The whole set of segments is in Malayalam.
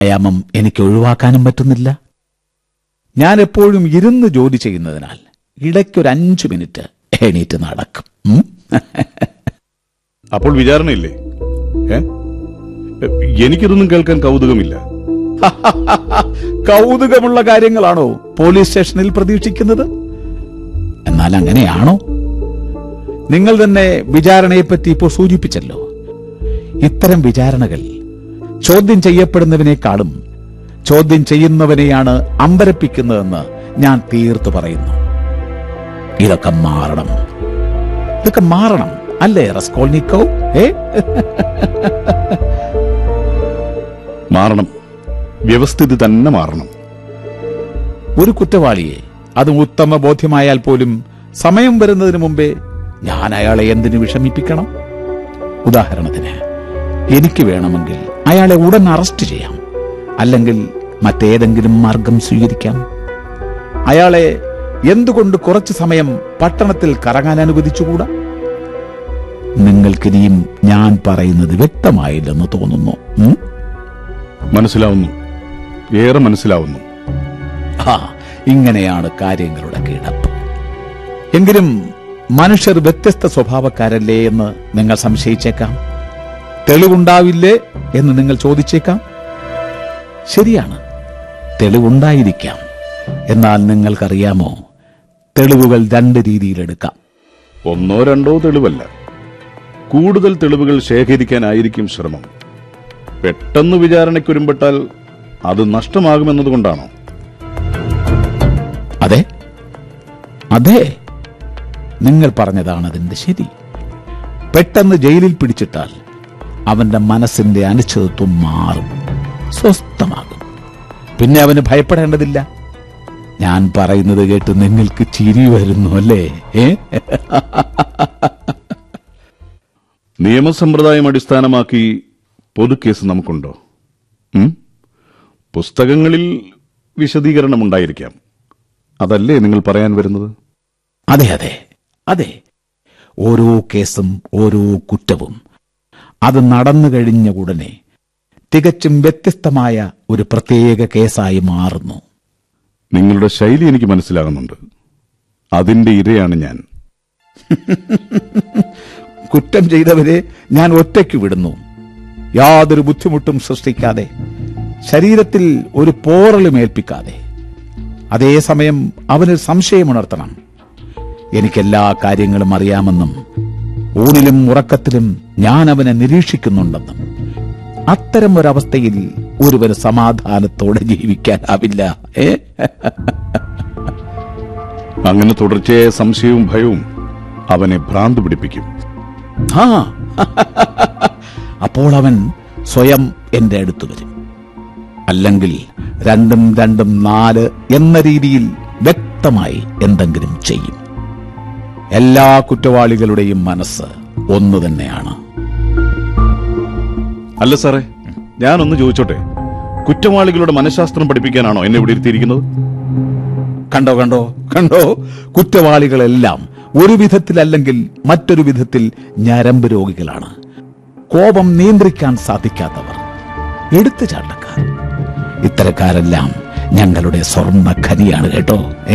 വ്യായാമം എനിക്ക് ഒഴിവാക്കാനും പറ്റുന്നില്ല ഞാൻ എപ്പോഴും ഇരുന്ന് ജോലി ചെയ്യുന്നതിനാൽ ഇടയ്ക്കൊരു അഞ്ചു മിനിറ്റ് എണീറ്റ് നടക്കും ഉം? അപ്പോൾ വിചാരണയില്ലേ ഏ എനിക്കിതൊന്നും കേൾക്കാൻ കൗതുകമില്ല കൗതുകമുള്ള കാര്യങ്ങളാണോ പോലീസ് സ്റ്റേഷനിൽ പ്രതീക്ഷിക്കുന്നത് എന്നാൽ അങ്ങനെയാണോ നിങ്ങൾ തന്നെ വിചാരണയെപ്പറ്റി ഇപ്പോൾ സൂചിപ്പിച്ചല്ലോ ഇത്തരം വിചാരണകൾ ചോദ്യം ചെയ്യപ്പെടുന്നവനേക്കാളും ചോദ്യം ചെയ്യുന്നവനെയാണ് അമ്പരപ്പിക്കുന്നതെന്ന് ഞാൻ തീർത്തു പറയുന്നു ഇതൊക്കെ മാറണം ഇതൊക്കെ മാറണം അല്ലേ റസ്കോൾനിക്കോ ഏ മാറണം വ്യവസ്ഥിതി തന്നെ മാറണം ഒരു കുറ്റവാളിയെ അതും ഉത്തമ ബോധ്യമായാൽ പോലും സമയം വരുന്നതിന് മുമ്പേ ഞാൻ അയാളെ എന്തിനു വിഷമിപ്പിക്കണം ഉദാഹരണത്തിന് എനിക്ക് വേണമെങ്കിൽ അയാളെ ഉടൻ അറസ്റ്റ് ചെയ്യാം അല്ലെങ്കിൽ മറ്റേതെങ്കിലും മാർഗം സ്വീകരിക്കാം അയാളെ എന്തുകൊണ്ട് കുറച്ചു സമയം പട്ടണത്തിൽ കറങ്ങാൻ അനുവദിച്ചുകൂടാ നിങ്ങൾക്കിനിയും ഞാൻ പറയുന്നത് വ്യക്തമായില്ലെന്ന് തോന്നുന്നു ഉം? മനസ്സിലാവുന്നു ഏറെ മനസ്സിലാവുന്നു ആ ഇങ്ങനെയാണ് കാര്യങ്ങളുടെ കിടപ്പ് എങ്കിലും മനുഷ്യർ വ്യത്യസ്ത സ്വഭാവക്കാരല്ലേ എന്ന് നിങ്ങൾ സംശയിച്ചേക്കാം തെളിവുണ്ടാവില്ലേ എന്ന് നിങ്ങൾ ചോദിച്ചേക്കാം ശരിയാണ് തെളിവുണ്ടായിരിക്കാം എന്നാൽ നിങ്ങൾക്കറിയാമോ തെളിവുകൾ രണ്ട് രീതിയിലെടുക്കാം ഒന്നോ രണ്ടോ തെളിവല്ല കൂടുതൽ തെളിവുകൾ ശേഖരിക്കാനായിരിക്കും ശ്രമം പെട്ടെന്ന് വിചാരണയ്ക്കൊരുമ്പെട്ടാൽ അത് നഷ്ടമാകുമെന്നതുകൊണ്ടാണോ അതെ അതെ നിങ്ങൾ പറഞ്ഞതാണ് അതിന്റെ ശരി പെട്ടെന്ന് ജയിലിൽ പിടിച്ചിട്ടാൽ അവന്റെ മനസ്സിന്റെ അനിശ്ചിതത്വം മാറും സ്വസ്ഥമാകും പിന്നെ അവന് ഭയപ്പെടേണ്ടതില്ല ഞാൻ പറയുന്നത് കേട്ട് നിങ്ങൾക്ക് ചിരി വരുന്നു അല്ലേ ഏ നിയമസമ്പ്രദായം അടിസ്ഥാനമാക്കി പൊതുക്കേസ് നമുക്കുണ്ടോ ഉം? പുസ്തകങ്ങളിൽ വിശദീകരണമുണ്ടായിരിക്കാം അതല്ലേ നിങ്ങൾ പറയാൻ വരുന്നത് അതെ അതെ അതെ ഓരോ കേസും ഓരോ കുറ്റവും അത് നടന്നു കഴിഞ്ഞ ഉടനെ തികച്ചും വ്യത്യസ്തമായ ഒരു പ്രത്യേക കേസായി മാറുന്നു നിങ്ങളുടെ ശൈലി എനിക്ക് മനസ്സിലാകുന്നുണ്ട് അതിന്റെ ഇരയാണ് ഞാൻ കുറ്റം ചെയ്തവരെ ഞാൻ ഒറ്റയ്ക്ക് വിടുന്നു യാതൊരു ബുദ്ധിമുട്ടും സൃഷ്ടിക്കാതെ ശരീരത്തിൽ ഒരു പോറലും ഏൽപ്പിക്കാതെ അതേസമയം അവന് സംശയമുണർത്തണം എനിക്കെല്ലാ കാര്യങ്ങളും അറിയാമെന്നും ഊണിലും ഉറക്കത്തിലും ഞാൻ അവനെ നിരീക്ഷിക്കുന്നുണ്ടെന്നും അത്തരം ഒരവസ്ഥയിൽ ഒരുവന് സമാധാനത്തോടെ ജീവിക്കാനാവില്ല ഏ അങ്ങനെ തുടർച്ചയായ സംശയവും ഭയവും അവനെ ഭ്രാന്ത് പിടിപ്പിക്കും ആ അപ്പോൾ അവൻ സ്വയം എന്റെ അടുത്ത് വരും അല്ലെങ്കിൽ രണ്ടും രണ്ടും നാല് എന്ന രീതിയിൽ വ്യക്തമായി എന്തെങ്കിലും ചെയ്യും എല്ലാ കുറ്റവാളികളുടെയും മനസ്സ് ഒന്നു തന്നെയാണ് അല്ല സാറേ ഞാനൊന്ന് ചോദിച്ചോട്ടെ കുറ്റവാളികളുടെ മനഃശാസ്ത്രം പഠിപ്പിക്കാനാണോ എന്നെ ഇവിടെ ഇരുത്തിയിരിക്കുന്നത് കണ്ടോ കണ്ടോ കണ്ടോ കുറ്റവാളികളെല്ലാം ഒരു വിധത്തിലല്ലെങ്കിൽ മറ്റൊരു വിധത്തിൽ ഞരമ്പ് രോഗികളാണ് കോപം നിയന്ത്രിക്കാൻ സാധിക്കാത്തവർ എടുത്തുചാട്ടക്കാർ ഇത്തരക്കാരെല്ലാം ഞങ്ങളുടെ സ്വർണ്ണ ഖനിയാണ് കേട്ടോ ഏ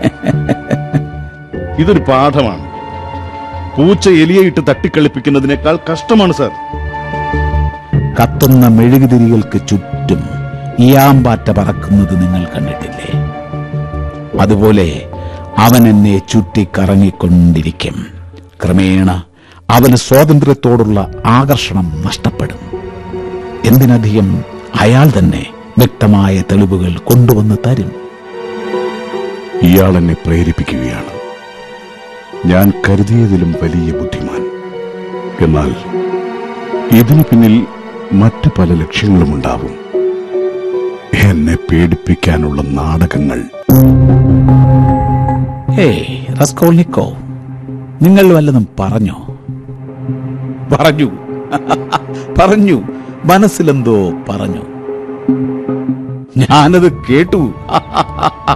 ഇതൊരു പാഠമാണ് പൂച്ച എലിയെ ഇട്ട് തട്ടിക്കളിപ്പിക്കുന്നതിനേക്കാൾ കഷ്ടമാണ് സാർ കത്തുന്ന മെഴുകുതിരികൾക്ക് ചുറ്റും ഇയാമ്പാറ്റ പറക്കുന്നത് നിങ്ങൾ കണ്ടിട്ടില്ലേ അതുപോലെ അവൻ എന്നെ ചുറ്റിക്കറങ്ങിക്കൊണ്ടിരിക്കും ക്രമേണ അവന് സ്വാതന്ത്ര്യത്തോടുള്ള ആകർഷണം നഷ്ടപ്പെടും എന്തിനധികം അയാൾ തന്നെ വ്യക്തമായ തെളിവുകൾ കൊണ്ടുവന്ന് തരും ഇയാൾ എന്നെ പ്രേരിപ്പിക്കുകയാണ് ഞാൻ കരുതിയതിലും വലിയ ബുദ്ധിമാൻ എന്നാൽ ഇതിനു പിന്നിൽ മറ്റു പല ലക്ഷ്യങ്ങളുമുണ്ടാവും എന്നെ പേടിപ്പിക്കാനുള്ള നാടകങ്ങൾ ഏയ് റസ്കോൾനിക്കോ നിങ്ങൾ വല്ലതും പറഞ്ഞോ പറഞ്ഞു പറഞ്ഞു മനസ്സിലെന്തോ പറഞ്ഞു ഞാനത് കേട്ടു